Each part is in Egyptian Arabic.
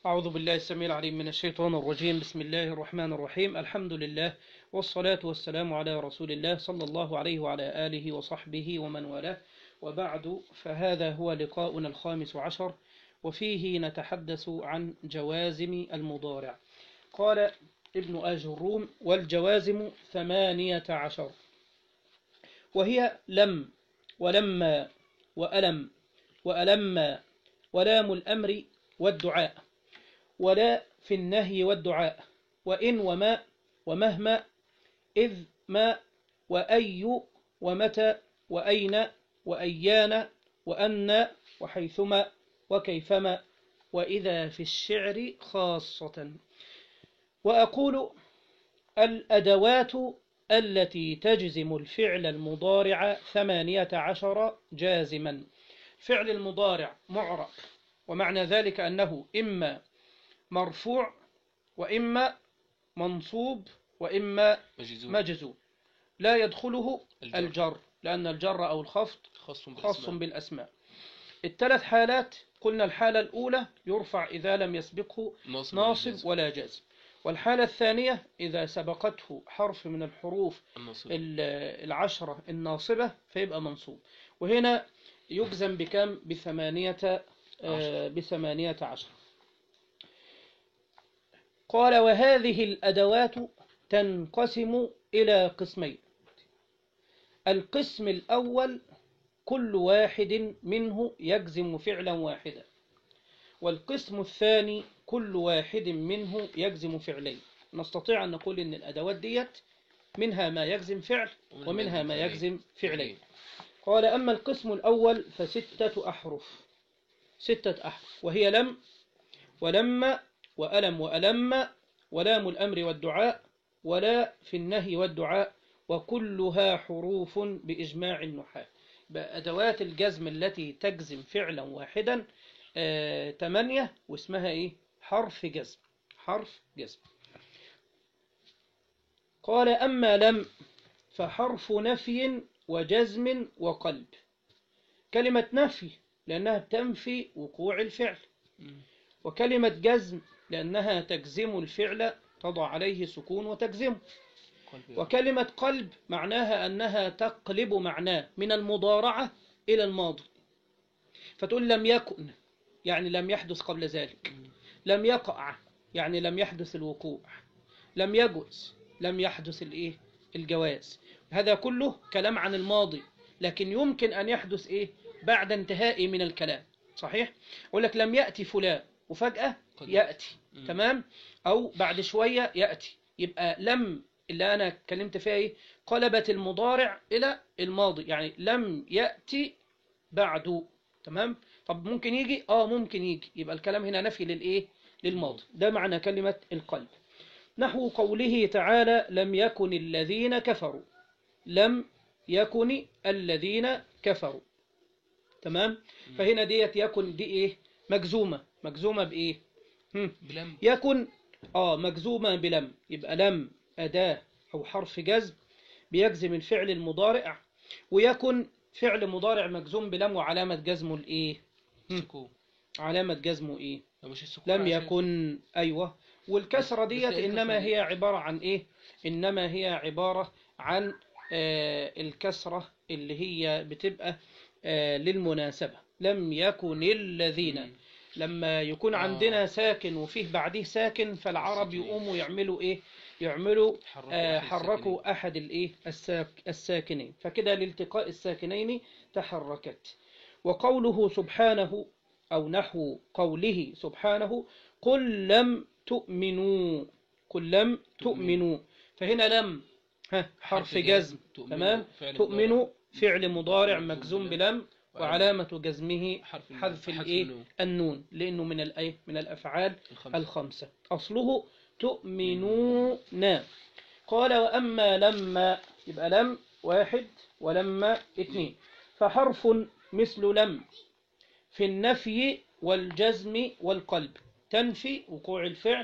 أعوذ بالله السميع العليم من الشيطان الرجيم بسم الله الرحمن الرحيم الحمد لله والصلاة والسلام على رسول الله صلى الله عليه وعلى آله وصحبه ومن والاه وبعد فهذا هو لقاؤنا الخامس عشر وفيه نتحدث عن جوازم المضارع قال ابن آج الروم والجوازم ثمانية عشر وهي لم ولما وألم وألما ولام الأمر والدعاء ولا في النهي والدعاء وإن وما ومهما إذ ما وأي ومتى وأين وأيان وأن وحيثما وكيفما وإذا في الشعر خاصة وأقول الأدوات التي تجزم الفعل المضارع ثمانية عشر جازما فعل المضارع معرب ومعنى ذلك أنه إما مرفوع وإما منصوب وإما مجزوم مجزوم لا يدخله الجر. الجر لأن الجر أو الخفض خاص بالأسماء خاص بالأسماء الثلاث حالات قلنا الحالة الأولى يرفع إذا لم يسبقه ناصب ولا ناصب جازم. ولا جازم والحالة الثانية إذا سبقته حرف من الحروف الناصب ال- العشرة الناصبة فيبقى منصوب وهنا يجزم بكم بثمانية آه، بثمانية عشر قال وهذه الأدوات تنقسم إلى قسمين القسم الأول كل واحد منه يجزم فعلا واحدا والقسم الثاني كل واحد منه يجزم فعلين نستطيع أن نقول أن الأدوات ديت منها ما يجزم فعل ومنها ما يجزم فعلين قال أما القسم الأول فستة أحرف ستة أحرف وهي لم ولما وألم وألم ولام الأمر والدعاء ولا في النهي والدعاء وكلها حروف بإجماع النحاة يبقى أدوات الجزم التي تجزم فعلا واحدا آه، تمانية واسمها إيه حرف جزم حرف جزم قال أما لم فحرف نفي وجزم وقلب كلمة نفي لأنها تنفي وقوع الفعل مم. وكلمة جزم لأنها تجزم الفعل تضع عليه سكون وتجزمه قلب وكلمة قلب معناها أنها تقلب معناه من المضارعة إلى الماضي فتقول لم يكن يعني لم يحدث قبل ذلك مم. لم يقع يعني لم يحدث الوقوع لم يجوز لم يحدث الايه الجواز هذا كله كلام عن الماضي لكن يمكن أن يحدث إيه بعد انتهاء من الكلام صحيح أقول لك لم يأتي فلان وفجأة قد يأتي مم. تمام أو بعد شوية يأتي يبقى لم اللي أنا اتكلمت فيها إيه قلبت المضارع إلى الماضي يعني لم يأتي بعد تمام طب ممكن يجي اه ممكن يجي يبقى الكلام هنا نفي للايه للماضي ده معنى كلمة القلب نحو قوله تعالى لم يكن الذين كفروا لم يكن الذين كفروا تمام فهنا ديت يكن دي ايه مجزومة مجزومة بايه هم. بلم يكن اه مجزومة بلم يبقى لم أداة أو حرف جزم بيجزم الفعل المضارع ويكن فعل مضارع مجزوم بلم وعلامة جزمه الايه سكون علامة جزمه ايه لا مش السكون لم عشان- يكن أيوة والكسرة بس ديت إيه إنما الكسرة دي؟ هي عبارة عن إيه إنما هي عبارة عن آه الكسرة اللي هي بتبقى آه للمناسبة لم يكن الذين مم. لما يكون آه. عندنا ساكن وفيه بعديه ساكن فالعرب ساكنين. يقوموا يعملوا إيه يعملوا حركوا آه، أحد الساكنين. حركوا أحد الإيه الساك الساكنين فكده لالتقاء الساكنين تحركت وقوله سبحانه أو نحو قوله سبحانه قل لم تؤمنوا قل لم تؤمنوا فهنا لم ها حرف حرف جزم جزم. تؤمنوا تمام فعل تؤمنوا مضارع. فعل مضارع مجزوم مجزوم بلم. بلم وعلامة جزمه حرف النون. حذف الايه النون. النون لأنه من الأيه من الأفعال الخمسة. الخمسة أصله تؤمنون قال وأما لما يبقى لم واحد ولما اثنين فحرف مثل لم في النفي والجزم والقلب تنفي وقوع الفعل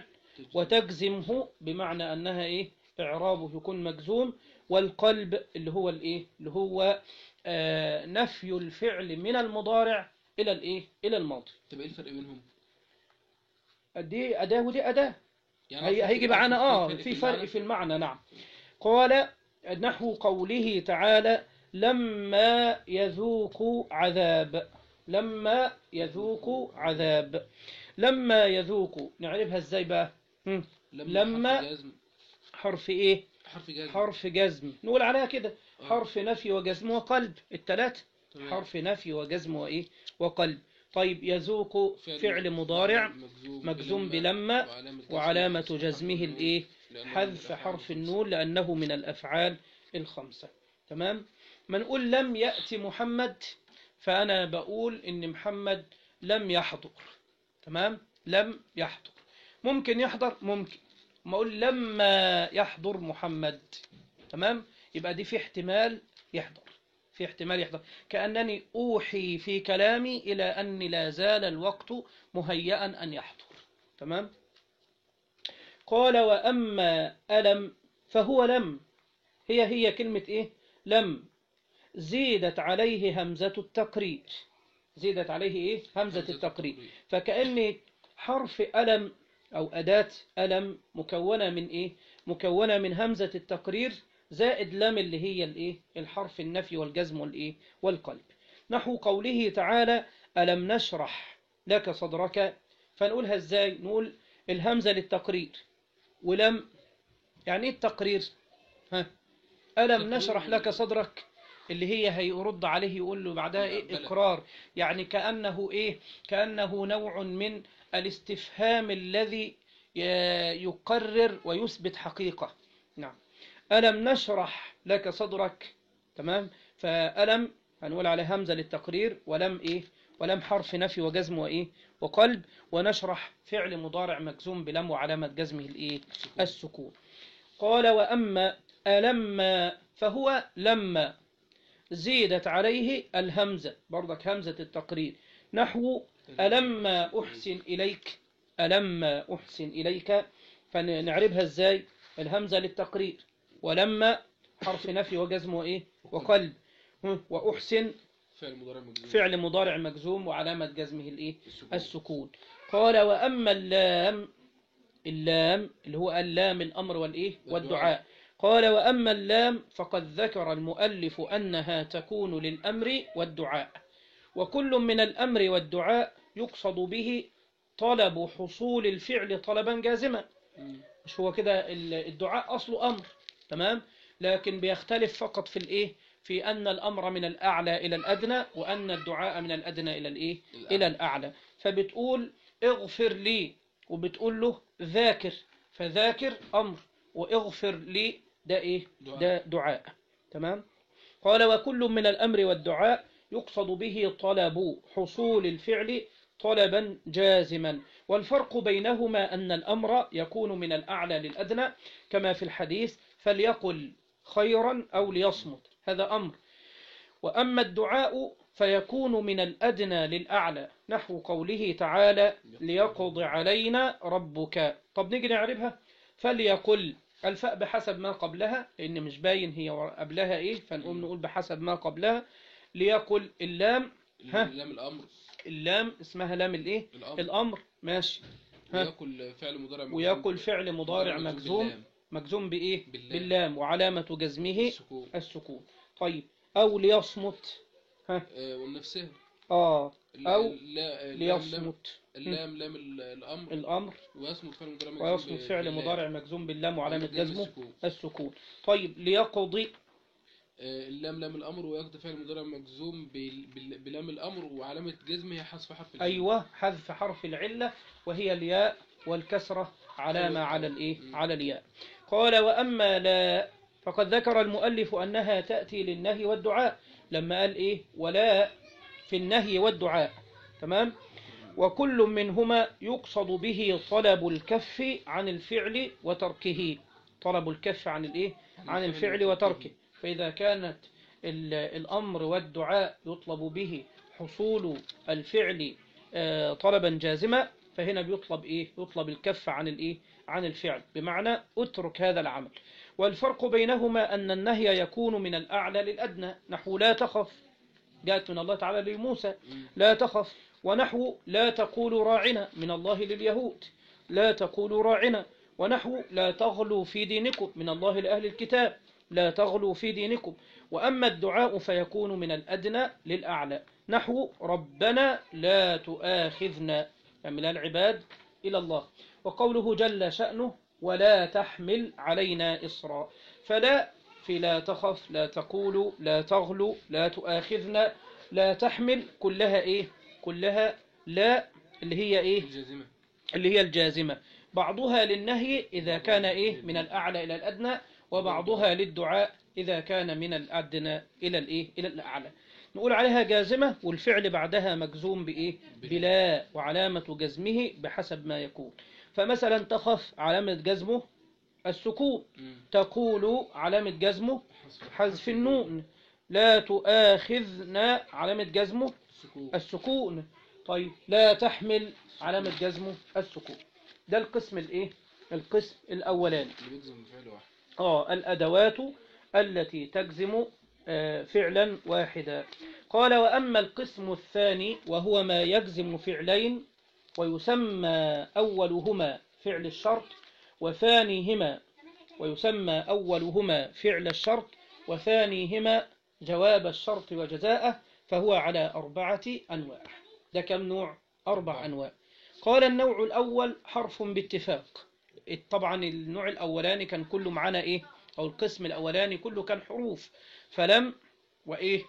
وتجزمه بمعنى أنها إيه إعرابه يكون مجزوم والقلب اللي هو الإيه اللي هو آه نفي الفعل من المضارع إلى الإيه إلى الماضي طب ايه الفرق بينهم؟ دي أداة ودي أداة يعني هي في هيجي فرق- معانا اه فرق في فرق المعنى؟ في المعنى نعم قال نحو قوله تعالى لما يذوق عذاب لما يذوق عذاب لما يذوق نعرفها ازاي بقى هم، لما- حرف جزم حرف ايه حرف جزم حرف جزم نقول عليها كده آه. حرف نفي وجزم وقلب الثلاث تمام. حرف نفي وجزم وايه وقلب طيب يذوق فعل مضارع مجزوم بلما وعلامة وعلامة جزمه جزمه الايه لأنه حذف من الأفعال حرف الخمسة. النون لأنه من الأفعال الخمسة تمام ما نقول لم يأتي محمد فأنا بقول إن محمد لم يحضر تمام لم يحضر ممكن يحضر ممكن ما أقول لما يحضر محمد تمام يبقى دي في احتمال يحضر في احتمال يحضر كأنني أوحي في كلامي إلى أن لا زال الوقت مهيئا أن يحضر تمام قال وأما ألم فهو لم هي هي كلمة إيه لم زيدت عليه همزة التقرير زيدت عليه إيه همزة التقرير فكأن حرف ألم أو أداة ألم مكونة من إيه مكونة من همزة التقرير زائد لم اللي هي الإيه الحرف النفي والجزم والإيه والقلب نحو قوله تعالى ألم نشرح لك صدرك فنقولها إزاي نقول الهمزة للتقرير ولم يعني ايه التقرير ها ألم تقرير نشرح لك صدرك اللي هي هيرد عليه يقول له بعدها ايه بلى. اقرار يعني كأنه ايه كأنه نوع من الاستفهام الذي ي- يقرر ويثبت حقيقة نعم ألم نشرح لك صدرك تمام فألم هنقول على همزة للتقرير ولم ايه ولم حرف نفي وجزم وايه وقلب ونشرح فعل مضارع مجزوم بلم وعلامة جزمه الايه السكون قال وأما ألما فهو لما زيدت عليه الهمزة برضك همزة التقرير نحو ألما أحسن إليك ألما أحسن إليك فنعربها إزاي الهمزة للتقرير ولما حرف نفي وجزم وإيه وقلب هم، وأحسن فعل مضارع مجزوم فعل مضارع مجزوم وعلامة جزمه الإيه السكون. السكون قال وأما اللام اللام اللي هو اللام الأمر والإيه والدعاء قال وأما اللام فقد ذكر المؤلف أنها تكون للأمر والدعاء وكل من الأمر والدعاء يقصد به طلب حصول الفعل طلبا جازما مم. مش هو كده ال- الدعاء أصله أمر تمام لكن بيختلف فقط في الإيه في أن الأمر من الأعلى إلى الأدنى وأن الدعاء من الأدنى إلى الإيه الأعلى. إلى الأعلى فبتقول اغفر لي وبتقول له ذاكر فذاكر أمر واغفر لي ده إيه دعاء. ده دعاء تمام قال وكل من الأمر والدعاء يقصد به طلب حصول الفعل طلبا جازما والفرق بينهما أن الأمر يكون من الأعلى للأدنى كما في الحديث فليقل خيرا أو ليصمت هذا أمر وأما الدعاء فيكون من الأدنى للأعلى نحو قوله تعالى ليقض علينا ربك طب نيجي نعرفها فليقل الفاء بحسب ما قبلها لأن مش باين هي قبلها إيه فنقوم نقول بحسب ما قبلها ليقل اللام ها. لام الأمر اللام اسمها لام الإيه الأمر الأمر ماشي ها. ويأكل فعل مضارع مجزوم ويقل فعل مضارع مجزوم باللام. مجزوم بإيه باللام. باللام وعلامة جزمه السكون السكون طيب أو ليصمت آه، ونفسها آه لا- أو لا- لام- لام- ليصمت اللام لام ال- الأمر الأمر ويصمت فعل مضارع مجزوم ويصمت ب- فعل باللام. مضارع مجزوم باللام وعلامة وعلامة جزمه السكون. السكون طيب ليقضي آه، اللام لام الأمر ويقضي فعل مضارع مجزوم بال- بال- بلام الأمر وعلامة جزمه هي حذف حرف العلة. أيوة حذف حرف العلة وهي الياء والكسرة علامة أيوة. على الإيه مم. على الياء قال وأما لا فقد ذكر المؤلف أنها تأتي للنهي والدعاء لما قال إيه ولا في النهي والدعاء تمام وكل منهما يقصد به طلب الكف عن الفعل وتركه طلب الكف عن الإيه عن الفعل وتركه فإذا كانت ال- الأمر والدعاء يطلب به حصول الفعل آه، طلبا جازما فهنا بيطلب إيه يطلب الكف عن الإيه عن الفعل بمعنى اترك هذا العمل والفرق بينهما أن النهي يكون من الأعلى للأدنى نحو لا تخف جاءت من الله تعالى لموسى مم. لا تخف ونحو لا تقول راعنا من الله لليهود لا تقولوا راعنا ونحو لا تغلوا في دينكم من الله لأهل الكتاب لا تغلوا في دينكم وأما الدعاء فيكون من الأدنى للأعلى نحو ربنا لا تؤاخذنا يعني لا العباد إلى الله وقوله جل شأنه ولا تحمل علينا إصرا فلا في لا تخف لا تقول لا تغلو لا تؤاخذنا لا تحمل كلها إيه كلها لا اللي هي إيه الجازمة اللي هي الجازمة بعضها للنهي إذا كان إيه من الأعلى إلى الأدنى وبعضها للدعاء إذا كان من الأدنى إلى الإيه إلى الأعلى نقول عليها جازمة والفعل بعدها مجزوم بإيه بلا وعلامة جزمه بحسب ما يكون فمثلا تخف علامة جزمه السكون مم. تقول علامة جزمه حذف- حذف النون لا تؤاخذنا علامة جزمه السكون السكون طيب لا تحمل علامة جزمه السكون ده القسم الايه القسم الاولاني اللي بيجزم بفعل واحد اه الادوات التي تجزم آه، فعلا واحدا قال واما القسم الثاني وهو ما يجزم فعلين ويسمى اولهما فعل الشرط وثانيهما ويسمى اولهما فعل الشرط وثانيهما جواب الشرط وجزاءه فهو على أربعة أنواع ده كم نوع؟ أربع أنواع قال النوع الأول حرف باتفاق طبعا النوع الأولاني كان كله معانا إيه؟ أو القسم الأولاني كله كان حروف فلم وإيه؟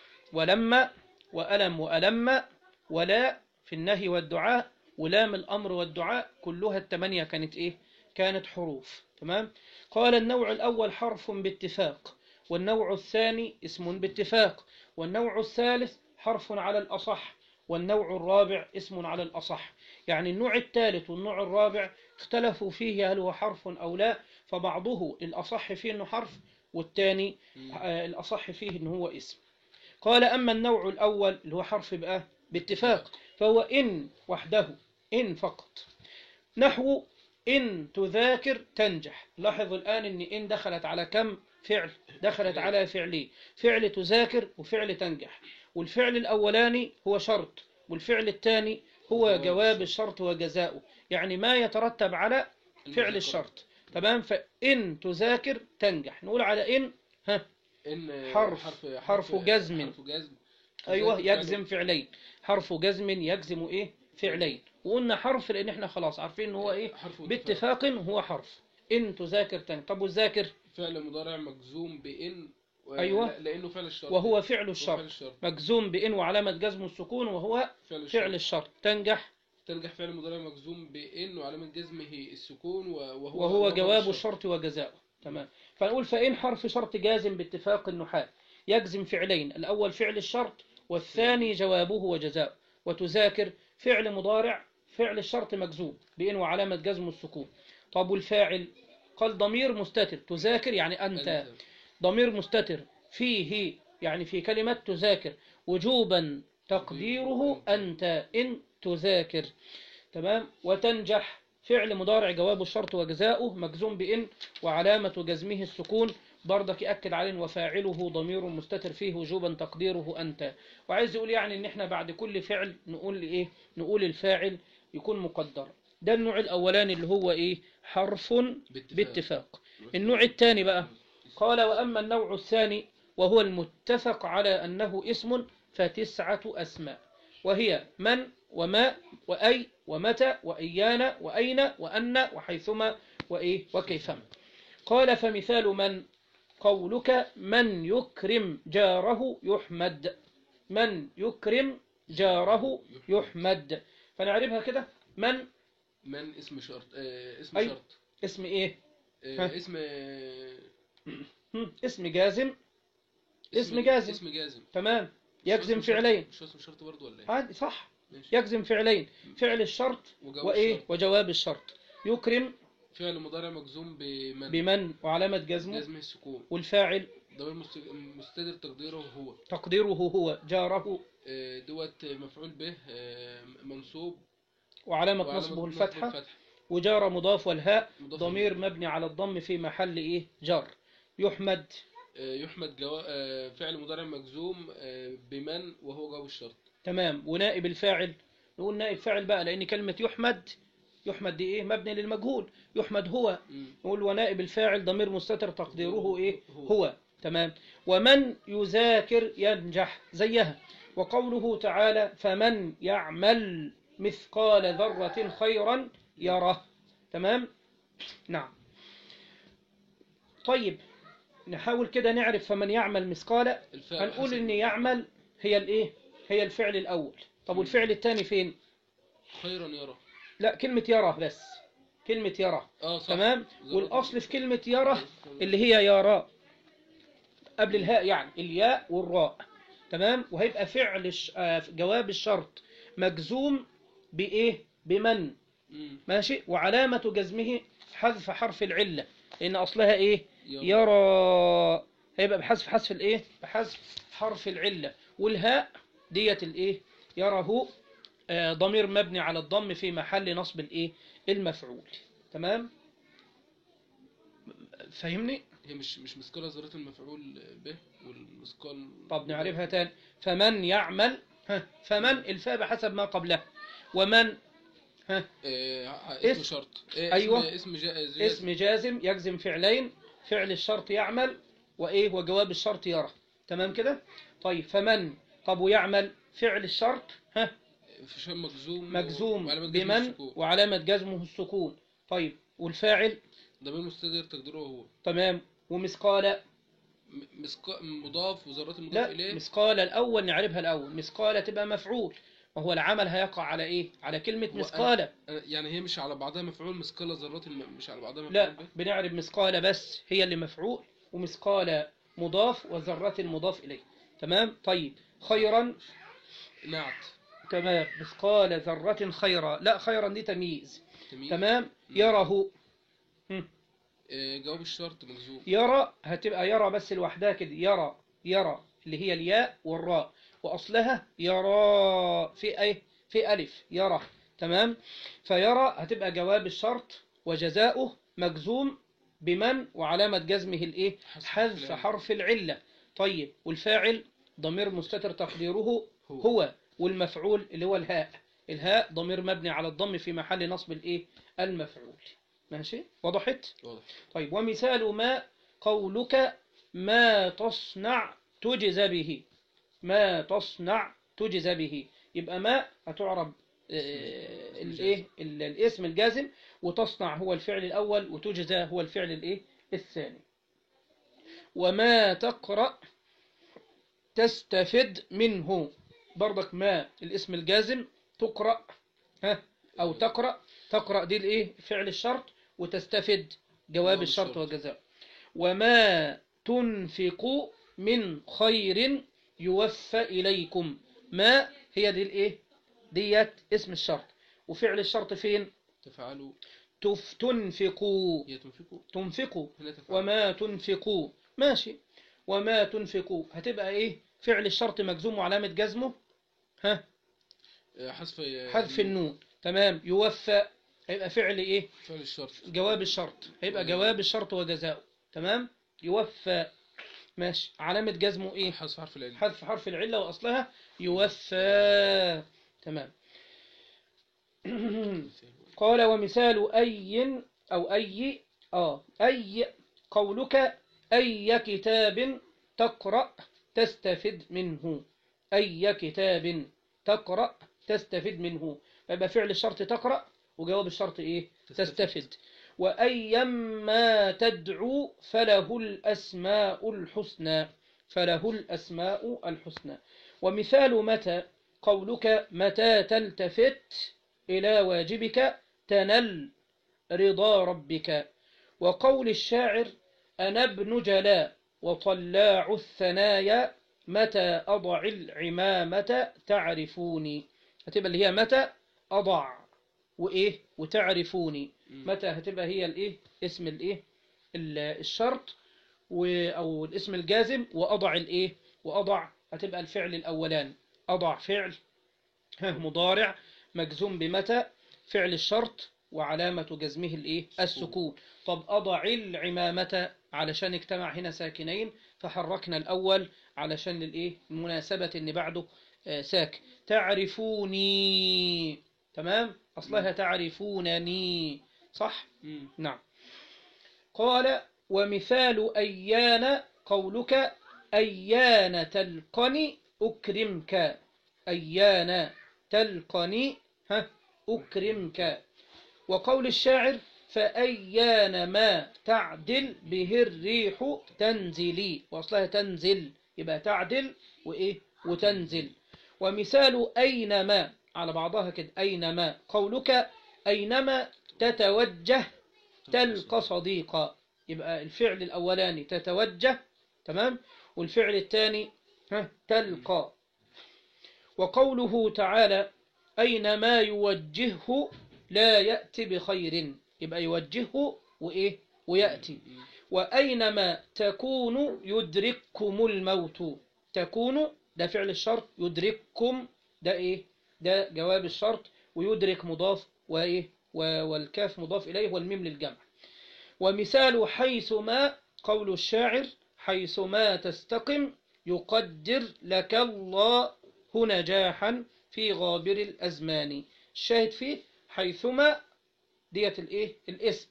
ولما وألم وألم ولا في النهي والدعاء ولام الأمر والدعاء كلها الثمانية كانت إيه؟ كانت حروف تمام؟ قال النوع الأول حرف باتفاق والنوع الثاني اسم باتفاق والنوع الثالث حرف على الأصح والنوع الرابع اسم على الأصح يعني النوع الثالث والنوع الرابع اختلفوا فيه هل هو حرف أو لا فبعضه الأصح فيه أنه حرف والثاني آه، الأصح فيه أنه هو اسم قال أما النوع الأول اللي هو حرف بقى باتفاق فهو إن وحده إن فقط نحو إن تذاكر تنجح لاحظوا الآن أن إن دخلت على كم فعل دخلت على فعلين فعل تذاكر وفعل تنجح والفعل الأولاني هو شرط والفعل الثاني هو جواب جواب الشرط وجزاؤه يعني ما يترتب على فعل المذكر. الشرط تمام فإن تذاكر تنجح نقول على إن ها إن حرف- حرف جزم. حرف جزم أيوه تذاكر يجزم فعلين حرف جزم يجزم إيه فعلين وقلنا حرف لأن إحنا خلاص عارفين إن هو إيه حرف باتفاق هو حرف إن تذاكر تنجح طب والذاكر فعل مضارع مجزوم بإن و... أيوة. لا- لأنه فعل الشرط وهو فعل هو فعل الشرط الشرط مجزوم بإن وعلامة جزم السكون وهو فعل الشرط فعل الشرط تنجح تنجح فعل مضارع مجزوم بإن وعلامة جزمه السكون و- وهو وهو جواب الشرط. الشرط وجزاؤه تمام فنقول فإن حرف شرط جازم باتفاق النحاة يجزم فعلين الأول فعل الشرط والثاني جوابه وجزاؤه وتذاكر فعل مضارع فعل الشرط مجزوم بإن وعلامة جزم السكون طب والفاعل قال ضمير مستتر تذاكر يعني أنت أنت. ضمير مستتر فيه يعني في كلمة تذاكر وجوبا تقديره أنت إن تذاكر تمام وتنجح فعل مضارع جواب الشرط وجزاؤه مجزوم بإن وعلامة جزمه السكون برضك يأكد عليه وفاعله ضمير مستتر فيه وجوبا تقديره أنت وعايز يقول يعني إن إحنا بعد كل فعل نقول إيه نقول الفاعل يكون مقدر ده النوع الأولاني اللي هو إيه حرف باتفاق. باتفاق النوع الثاني بقى قال وأما النوع الثاني وهو المتفق على أنه اسم فتسعة أسماء وهي من وما وأي ومتى وإيانا وأين وأن وحيثما وإيه وكيفما قال فمثال من قولك من يكرم جاره يحمد من يكرم جاره يحمد فنعرفها كده من من اسم شرط آه اسم أي. شرط اسم إيه آه ها. اسم آه هم، اسم جازم اسم جازم. اسم جازم تمام مش يجزم اسم شرط- فعلين مش اسم شرط برضه ولا ايه؟ عادي صح ماشي. يجزم فعلين فعل الشرط وجواب وإيه الشرط. وجواب الشرط يكرم فعل مضارع مجزوم بمن بمن وعلامة جزمه جزمه السكون والفاعل ضمير مست- مستتر تقديره هو تقديره هو جاره آه، دوت مفعول به آه، منصوب وعلامة وعلامة نصبه نصبه الفتحة وجار مضاف والهاء مضاف ضمير إليه. مبني على الضم في محل إيه جار يحمد آه، يحمد جوا... آه، فعل مضارع مجزوم آه، بمن وهو جواب الشرط تمام ونائب الفاعل نقول نائب فاعل بقى لأن كلمة يحمد يحمد دي ايه مبني للمجهول يحمد هو مم. نقول ونائب الفاعل ضمير مستتر تقديره ايه هو. هو تمام ومن يذاكر ينجح زيها وقوله تعالى فمن يعمل مثقال ذرة خيرا يره تمام نعم طيب نحاول كده نعرف فمن يعمل مثقال الفاء هنقول حسب ان يعمل هي الايه هي الفعل الاول طب والفعل الثاني فين خيرا يرى لا كلمة يرى بس كلمة يرى اه صح تمام ذرة. والاصل في كلمة يرى اللي هي يرى قبل الهاء يعني الياء والراء تمام وهيبقى فعل الش... آه، جواب الشرط مجزوم بايه بمن مم. ماشي وعلامة جزمه حذف حرف العلة لأن أصلها إيه يرى. يرى هيبقى بحذف حذف الإيه بحذف حرف العلة والهاء ديت الإيه يره آه، ضمير مبني على الضم في محل نصب الإيه المفعول تمام فهمني هي مش مش مثقال ذرة المفعول به والمثقال طب نعرفها تاني فمن يعمل ها فمن الفاء بحسب ما قبلها ومن ها آه اسم. اسم شرط آه أيوة. اسم اسم جائز اسم جازم يجزم فعلين فعل الشرط يعمل وايه وجواب الشرط يرى تمام كده طيب فمن طب ويعمل فعل الشرط ها في شيء مجزوم مجزوم وعلامة جزم بمن السكون. وعلامة جزمه السكون طيب والفاعل ضمير مستتر تقديره هو تمام ومثقال م- مثقال مضاف وذرات مضاف لا اليه مثقال الأول نعرفها الأول مثقال تبقى مفعول وهو العمل هيقع على إيه على كلمة هو مثقال آه، يعني هي مش على بعضها مفعول مثقال ذرات الم- مش على بعضها مفعول لا به بنعرف مثقال بس هي اللي مفعول ومثقال مضاف وذرة مضاف إليه تمام طيب خيرا نعت تمام مثقال ذرة خيرا لا خيرا دي تمييز تمييز تمام يره هم. آه جواب الشرط مجزوم يرى هتبقى يرى بس لوحدها كده يرى يرى اللي هي الياء والراء وأصلها يرى في أي في ألف يرى تمام فيرى هتبقى جواب الشرط وجزاؤه مجزوم بمن وعلامة جزمه الإيه حذف حذف العلة. حرف العلة طيب والفاعل ضمير مستتر تقديره هو. هو والمفعول اللي هو الهاء الهاء ضمير مبني على الضم في محل نصب الإيه المفعول ماشي وضحت واضح طيب ومثال ما قولك ما تصنع تجزى به ما تصنع تجزى به يبقى ما هتعرب آه، الايه ال- الاسم الجازم وتصنع هو الفعل الاول وتجزى هو الفعل الايه الثاني وما تقرأ تستفد منه برضك ما الاسم الجازم تقرأ ها أو تقرأ تقرأ دي الايه فعل الشرط وتستفد جواب جواب الشرط الشرط. وجزاء وما تنفقوا من خير يوفى إليكم ما هي دي الايه ديت اسم الشرط وفعل الشرط فين تفعلوا تف تنفقوا هي تنفقوا تنفقوا هنا تفعلوا وما تنفقوا ماشي وما تنفقوا هتبقى ايه فعل الشرط مجزوم وعلامة جزمه ها آه، حذف حذف النون تمام يوفى هيبقى فعل ايه فعل الشرط جواب الشرط هيبقى جواب الشرط وجزاؤه تمام يوفى ماشي علامة جزمه ايه حذف حرف العلة حذف حرف العلة وأصلها يوفى تمام قال ومثال أي أو أي آه أي قولك أي كتاب تقرأ تستفد منه أي كتاب تقرأ تستفد منه يبقى فعل الشرط تقرأ وجواب الشرط إيه تستفد. تستفد وأيما تدعو فله الأسماء الحسنى فله الأسماء الحسنى ومثال متى قولك متى تلتفت إلى واجبك تنل رضا ربك وقول الشاعر أنا ابن جلاء وطلاع الثنايا متى أضع العمامة تعرفوني هتبقى اللي هي متى أضع وإيه وتعرفوني مم. متى هتبقى هي الإيه اسم الإيه ال- الشرط و- أو الاسم الجازم وأضع الإيه وأضع هتبقى الفعل الأولان أضع فعل ها، مضارع مجزوم بمتى فعل الشرط وعلامة جزمه الإيه السكون طب أضع العمامة علشان اجتمع هنا ساكنين فحركنا الأول علشان الإيه المناسبة إن بعده آه، ساك تعرفوني تمام أصلها تعرفونني صح مم. نعم قال ومثال أيان قولك أيان تلقني أكرمك أيان تلقني ها أكرمك وقول الشاعر فأيان ما تعدل به الريح تنزلي وأصلها تنزل يبقى تعدل وإيه وتنزل ومثال أينما على بعضها كده أينما قولك أينما تتوجه تلقى صديقا يبقى الفعل الأولاني تتوجه تمام والفعل الثاني ها تلقى وقوله تعالى أينما يوجهه لا يأتي بخير يبقى يوجهه وإيه ويأتي مم. وأينما تكون يدرككم الموت تكون ده فعل الشرط يدرككم ده إيه ده جواب الشرط ويدرك مضاف وإيه و- والكاف مضاف إليه والميم للجمع ومثال حيثما قول الشاعر حيثما تستقم يقدر لك الله نجاحا في غابر الأزمان الشاهد فيه حيثما ديت الايه الاسم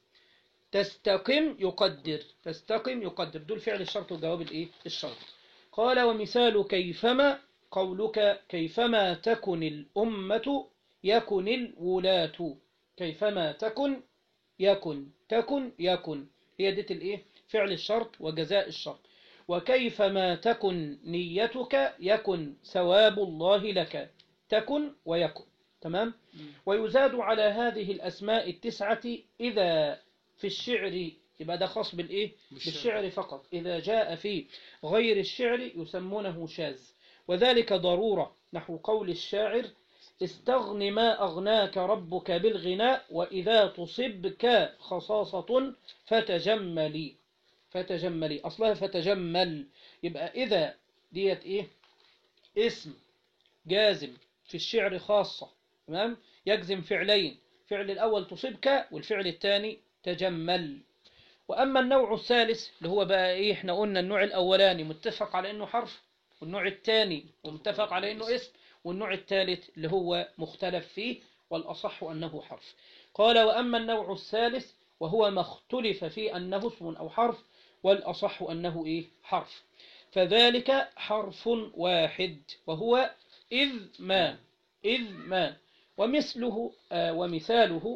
تستقم يقدر تستقم يقدر دول فعل الشرط وجواب الايه الشرط قال ومثال كيفما قولك كيفما تكن الأمة يكن الولاة كيفما تكن يكن تكن يكن هي ديت الايه فعل الشرط وجزاء الشرط وكيفما تكن نيتك يكن ثواب الله لك تكن ويكن تمام مم. ويزاد على هذه الأسماء التسعة إذا في الشعر يبقى ده خاص بالإيه؟ بالشعر. بالشعر فقط إذا جاء في غير الشعر يسمونه شاذ وذلك ضرورة نحو قول الشاعر استغن ما أغناك ربك بالغناء وإذا تصبك خصاصة فتجملي فتجملي أصلها فتجمل يبقى إذا ديت إيه اسم جازم في الشعر خاصة تمام يجزم فعلين فعل الأول تصبك والفعل الثاني تجمل وأما النوع الثالث اللي هو بقى إيه إحنا قلنا النوع الأولاني متفق على إنه حرف والنوع الثاني متفق على إنه اسم والنوع الثالث اللي هو مختلف فيه والأصح أنه حرف قال وأما النوع الثالث وهو ما اختلف فيه أنه اسم أو حرف والأصح أنه إيه حرف فذلك حرف واحد وهو إذ ما إذ ما ومثله آه ومثاله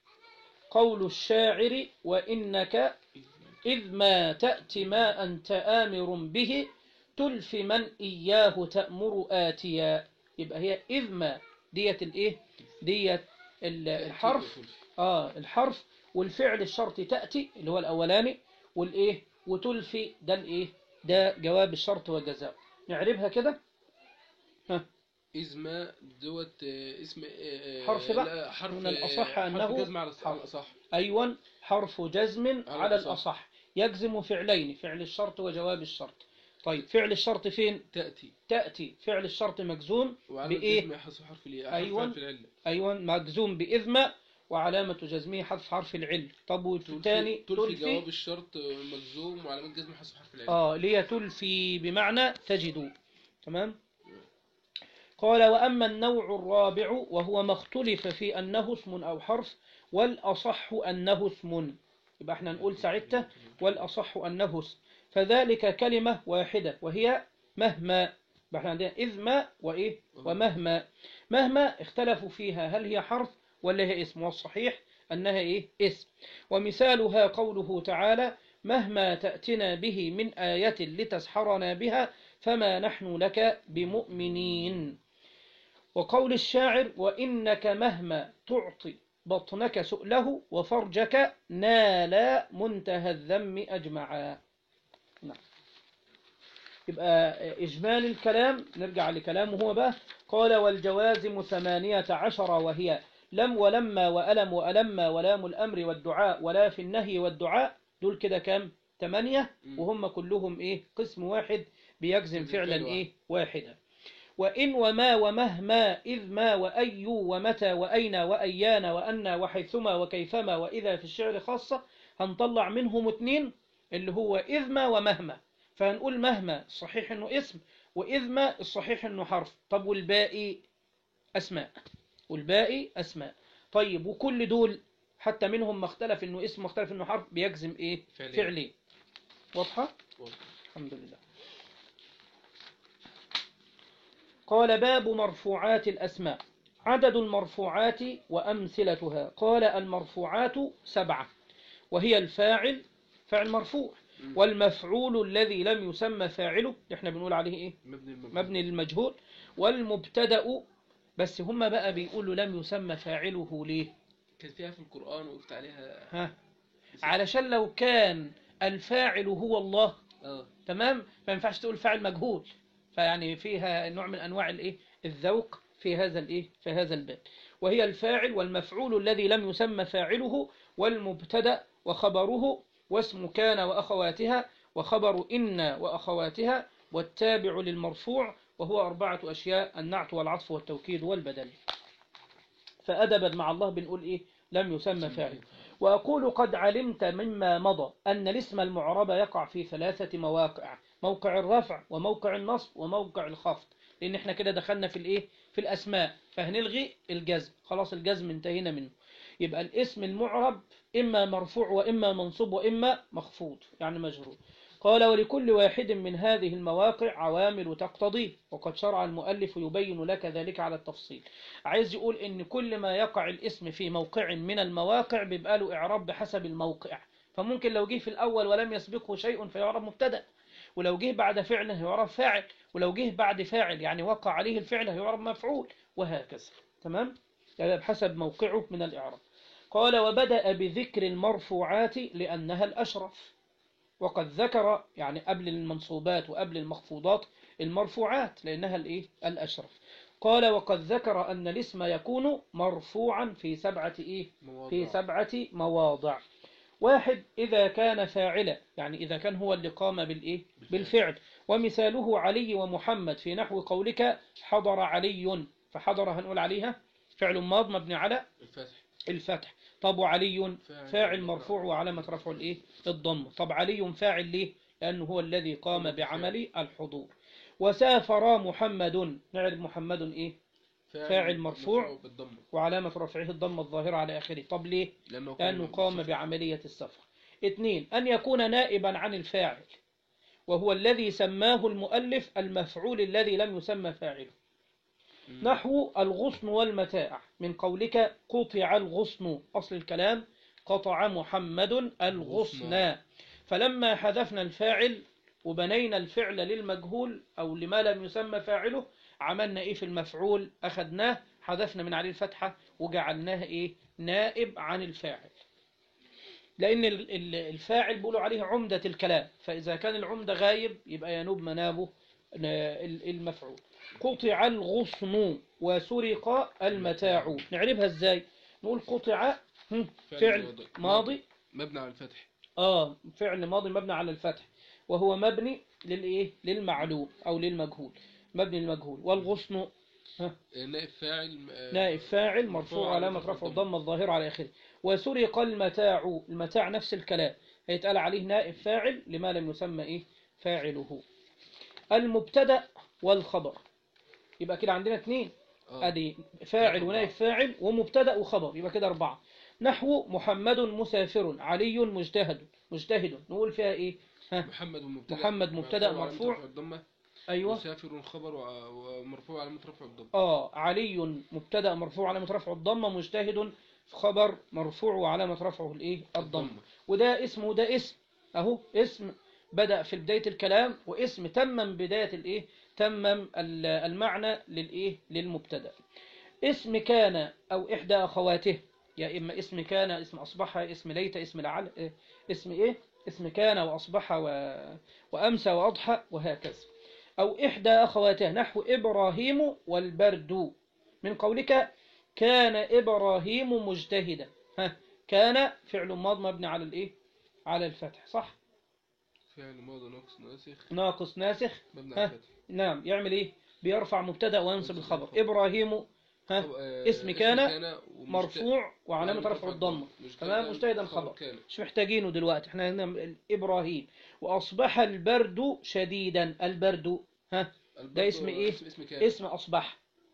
قول الشاعر وإنك إذ ما تأتي ما أنت آمر به تلف من إياه تأمر آتيا يبقى هي إذ ما ديت الإيه ديت ال- الحرف آه الحرف والفعل الشرط تأتي اللي هو الأولاني والإيه وتلفي ده الإيه ده جواب الشرط وجزاء نعربها كده إذ ما دوت آه، اسم آه، آه، حرف بقى. لا، حرف من الأصح آه، حرف أنه جزم على الص- حرف. الأصح أيوة حرف جزم على على الأصح. الأصح يجزم فعلين فعل الشرط وجواب الشرط طيب فعل الشرط فين تأتي تأتي فعل الشرط مجزوم وعلى بإيه؟ الجزم يحذف حرف الياء أيوة. حرف العلة أيوة مجزوم بإذمة وعلامة جزمه حذف حرف العل طب والثاني تلفي جواب تلفي الشرط آه، مجزوم وعلامة جزم حذف حرف العلة آه ليه تلفي بمعنى تجد تمام قال وأما النوع الرابع وهو ما اختلف في أنه اسم أو حرف والأصح أنه اسم يبقى احنا نقول ساعتها والأصح أنه اسم فذلك كلمة واحدة وهي مهما يبقى احنا عندنا إذ ما وإيه ومهما مهما اختلفوا فيها هل هي حرف ولا هي اسم والصحيح أنها إيه اسم ومثالها قوله تعالى مهما تأتنا به من آية لتسحرنا بها فما نحن لك بمؤمنين وقول الشاعر وإنك مهما تعطي بطنك سؤله وفرجك نال منتهى الذم أجمعا نعم. يبقى إجمال الكلام نرجع لكلامه هو بقى قال والجوازم ثمانية عشر وهي لم ولما وألم وألما ولام الأمر والدعاء ولا في النهي والدعاء دول كده كام ثمانية مم. وهم كلهم إيه قسم واحد بيجزم جزم فعلا فعل إيه واحدا وإن وما ومهما إذ ما وأي ومتى وأين وأيان وأن وحيثما وكيفما وإذا في الشعر خاصة هنطلع منهم اتنين اللي هو إذ ما ومهما فهنقول مهما الصحيح إنه اسم وإذ ما الصحيح إنه حرف طب والباقي أسماء والباقي أسماء طيب وكل دول حتى منهم ما اختلف انه اسم مختلف انه حرف بيجزم ايه فعلين. فعلين واضحة واضح. الحمد لله قال باب مرفوعات الأسماء عدد المرفوعات وأمثلتها قال المرفوعات سبعة وهي الفاعل فاعل مرفوع مم. والمفعول الذي لم يسمى فاعله اللي احنا بنقول عليه ايه مبني المبني مبني للمجهول والمبتدأ بس هم بقى بيقولوا لم يسمى فاعله ليه كانت فيها في القرآن وقفت عليها ها علشان لو كان الفاعل هو الله اه تمام ما ينفعش تقول فاعل مجهول فيعني فيها نوع من انواع الايه الذوق في هذا الايه في هذا الباب وهي الفاعل والمفعول الذي لم يسمى فاعله والمبتدا وخبره واسم كان واخواتها وخبر ان واخواتها والتابع للمرفوع وهو اربعه اشياء النعت والعطف والتوكيد والبدل فادبا مع الله بنقول ايه لم يسمى فاعل وأقول قد علمت مما مضى أن الاسم المعرب يقع في ثلاثة مواقع موقع الرفع وموقع النصب وموقع الخفض لأن احنا كده دخلنا في الإيه في الأسماء فهنلغي الجزم خلاص الجزم انتهينا منه يبقى الاسم المعرب إما مرفوع وإما منصوب وإما مخفوض يعني مجرور قال ولكل واحد من هذه المواقع عوامل تقتضيه وقد شرع المؤلف يبين لك ذلك على التفصيل عايز يقول ان كل ما يقع الاسم في موقع من المواقع بيبقى له اعراب بحسب الموقع فممكن لو جه في الاول ولم يسبقه شيء فيعرب مبتدا ولو جه بعد فعل هيعرب فاعل ولو جه بعد فاعل يعني وقع عليه الفعل هيعرب مفعول وهكذا تمام يعني بحسب موقعه من الاعراب قال وبدأ بذكر المرفوعات لأنها الأشرف وقد ذكر يعني قبل المنصوبات وقبل المخفوضات المرفوعات لأنها الإيه؟ الأشرف قال وقد ذكر أن الاسم يكون مرفوعا في سبعة إيه؟ مواضع في سبعة مواضع واحد إذا كان فاعلا يعني إذا كان هو اللي قام بالإيه؟ بالفعل ومثاله علي ومحمد في نحو قولك حضر علي فحضر هنقول عليها فعل ماض مبني على الفتح الفتح طب وعلي فاعل فاعل مرفوع وعلامة رفعه الإيه؟ الضم طب علي فاعل ليه؟ لأنه هو الذي قام قام بالفعل. بعمل الحضور وسافر محمد نعرف محمد إيه؟ فاعل مرفوع. بالضم وعلامة رفعه الضم الظاهرة على آخره طب ليه؟ لأنه لأنه قام بعملية السفر اثنين أن يكون نائبا عن الفاعل وهو الذي سماه المؤلف المفعول الذي لم يسمى فاعله نحو الغصن والمتاع من قولك قطع الغصن أصل الكلام قطع محمد الغصن فلما حذفنا الفاعل وبنينا الفعل للمجهول أو لما لم يسمى فاعله عملنا إيه في المفعول أخذناه حذفنا من عليه الفتحة وجعلناه إيه نائب عن الفاعل لأن ال- ال- الفاعل بيقولوا عليه عمدة الكلام فإذا كان العمدة غايب يبقى ينوب منابه ن- ال- المفعول قطع الغصن وسرق المتاع نعرفها ازاي نقول قطع هم، فعل ماضي. ماضي مبني على الفتح اه فعل ماضي مبني على الفتح وهو مبني للايه للمعلوم او للمجهول مبني للمجهول والغصن آه، نائب فاعل آه، نائب فاعل مرفوع علامة رفع الضمة الظاهرة على آخره وسرق المتاع المتاع نفس الكلام هيتقال عليه نائب فاعل لما لم يسمى إيه فاعله المبتدأ والخبر يبقى كده عندنا اثنين آه. ادي فاعل أربعة. ونائب فاعل ومبتدأ وخبر يبقى كده أربعة نحو محمد مسافر علي مجتهد مجتهد نقول فيها إيه ها محمد مبتدأ محمد مبتدأ وعلامة مرفوع. رفع الضمة أيوة مسافر خبر وع- ومرفوع علامة رفع الضمة آه علي مبتدأ مرفوع علامة رفعه الضمة مجتهد خبر مرفوع وعلامة رفعه الإيه الضمة وده اسم وده اسم أهو اسم بدأ في بداية الكلام واسم تمم بداية الإيه تمم ال- المعنى للإيه للمبتدأ اسم كان أو إحدى أخواته يا إما اسم كان اسم أصبح اسم ليت اسم لعل إيه؟ اسم إيه اسم كان وأصبح و... وأمسى وأضحى وهكذا أو إحدى أخواته نحو إبراهيم والبرد من قولك كان إبراهيم مجتهدا ها كان فعل ماض مبني على الإيه على الفتح صح فعل ماضي ناقص ناسخ ناقص ناسخ مبني ها. على الفتح نعم يعمل إيه بيرفع مبتدأ وينصب ينصب الخبر الخبر. إبراهيم ها طب، آه، اسم كان ومجت- مرفوع وعلامة وعلامة رفع الضمة مجتهدا تمام مجتهدا خبر كان مش محتاجينه دلوقتي احنا هنا إبراهيم وأصبح البرد شديدا البرد ها البرد ده اسم إيه؟ اسم, اسم كان اسم أصبح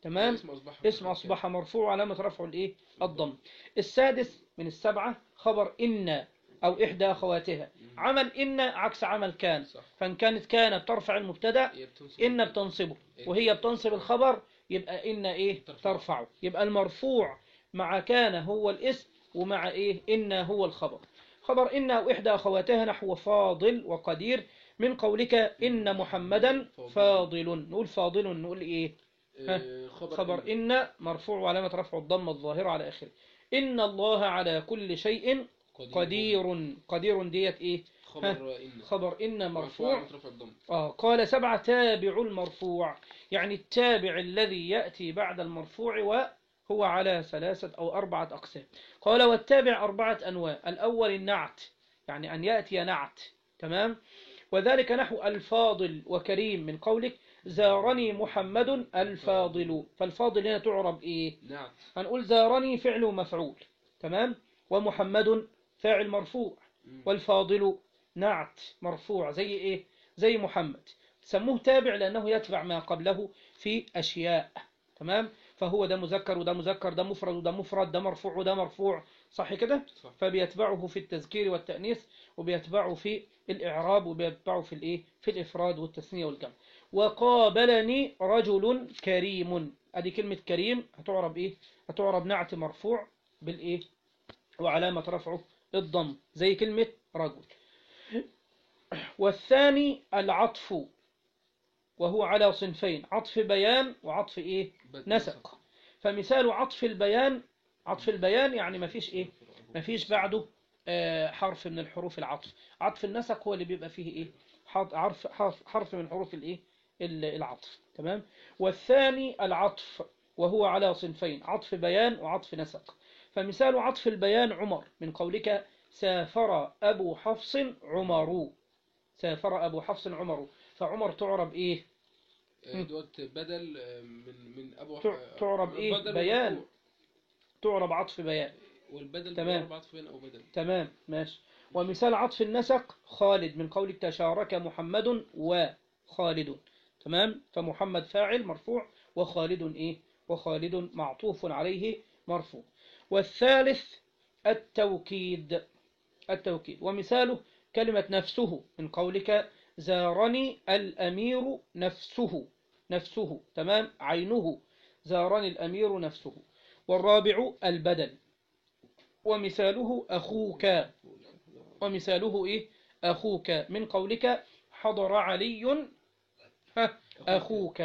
تمام اسم أصبح اسم أصبح مرفوع علامة رفعه الإيه الضم السادس من السبعة خبر إن أو إحدى أخواتها عمل إن عكس عمل كان صح فإن كانت كانت ترفع المبتدأ هي بتنصب إن بتنصبه وهي بتنصب الخبر يبقى إن إيه ترفعه. ترفعه يبقى المرفوع مع كان هو الاسم ومع إيه إن هو الخبر خبر إن أو إحدى أخواتها نحو فاضل وقدير من قولك إن محمدا فاضل نقول فاضل نقول إيه آه، خبر, خبر إن مرفوع وعلامة رفع الضمة الظاهرة على آخره إن الله على كل شيء قدير قدير ديت إيه خبر إن خبر إن مرفوع علامة رفع الضم آه قال سبعة تابع المرفوع يعني التابع الذي يأتي بعد المرفوع وهو على ثلاثة أو أربعة أقسام قال والتابع أربعة أنواع الأول النعت يعني أن يأتي نعت تمام وذلك نحو الفاضل وكريم من قولك زارني محمد الفاضل فالفاضل هنا تعرب إيه نعم هنقول زارني فعل مفعول تمام ومحمد فاعل مرفوع مم. والفاضل نعت مرفوع زي ايه زي محمد سموه تابع لانه يتبع ما قبله في اشياء تمام فهو ده مذكر وده مذكر ده مفرد وده مفرد ده مرفوع وده مرفوع صح كده صح فبيتبعه في التذكير والتأنيث وبيتبعه في الإعراب وبيتبعه في الإيه في الإفراد والتثنية والجمع وقابلني رجل كريم ادي كلمة كريم هتعرب إيه هتعرب نعت مرفوع بالإيه وعلامة رفعه الضم زي كلمة رجل والثاني العطف وهو على صنفين عطف بيان وعطف إيه بد- نسق فمثال عطف البيان عطف البيان يعني ما فيش إيه ما فيش بعده آه، حرف من الحروف العطف عطف النسق هو اللي بيبقى فيه ايه حرف حرف حرف, حرف من حروف الايه ال- العطف تمام والثاني العطف وهو على صنفين عطف بيان وعطف نسق فمثال عطف البيان عمر من قولك سافر أبو حفص عمر سافر أبو حفص عمر فعمر تعرب إيه آه، دوت بدل آه، من من ابو تع- تعرب إيه؟ بدل بيان. ومرفوع. تعرب عطف بيان والبدل تمام. بيعرب عطف بين او بدل تمام ماشي ومثال عطف النسق خالد من قولك تشارك محمد وخالد تمام فمحمد فاعل مرفوع وخالد ايه وخالد معطوف عليه مرفوع والثالث التوكيد التوكيد ومثاله كلمة نفسه من قولك زارني الأمير نفسه نفسه تمام عينه زارني الأمير نفسه والرابع البدل ومثاله أخوك ومثاله إيه أخوك من قولك حضر علي ها، أخوك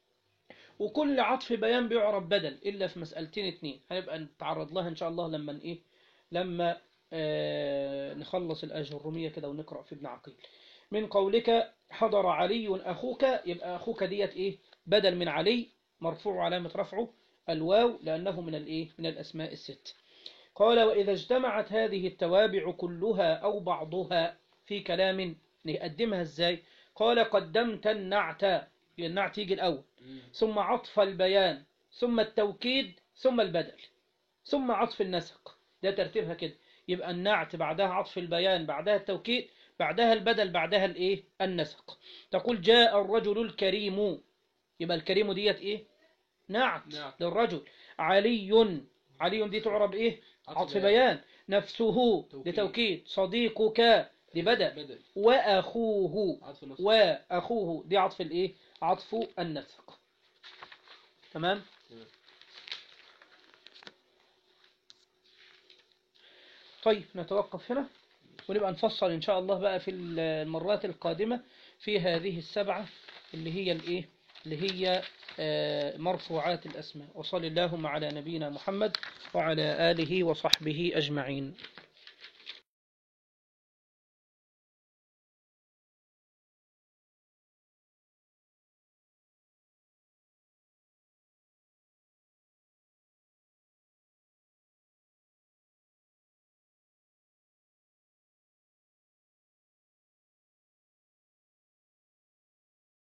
وكل عطف بيان بيعرب بدل إلا في مسألتين اتنين هنبقى نتعرض لها إن شاء الله لما إيه لما آه نخلص الآية الرومية كده ونقرأ في ابن عقيل من قولك حضر علي أخوك يبقى أخوك ديت إيه بدل من علي مرفوع علامة رفعه الواو لأنه من الإيه من الأسماء الست قال وإذا اجتمعت هذه التوابع كلها أو بعضها في كلام نقدمها إزاي قال قدمت النعت النعت يجي الأول مم. ثم عطف البيان ثم التوكيد ثم البدل ثم عطف النسق ده ترتيبها كده يبقى النعت بعدها عطف البيان بعدها التوكيد بعدها البدل بعدها الايه النسق تقول جاء الرجل الكريم يبقى الكريم ديت ايه نعت نعت. للرجل علي علي دي تعرب ايه عطف بيان نفسه توكيد. دي توكيد صديقك دي بدل بدل واخوه عطف نصب واخوه دي عطف الايه عطف النسق تمام تمام. طيب نتوقف هنا ونبقى نفصل ان شاء الله بقى في المرات القادمة في هذه السبعة اللي هي الايه اللي هي آه، مرفوعات الاسماء وصل اللهم على نبينا محمد وعلى آله وصحبه أجمعين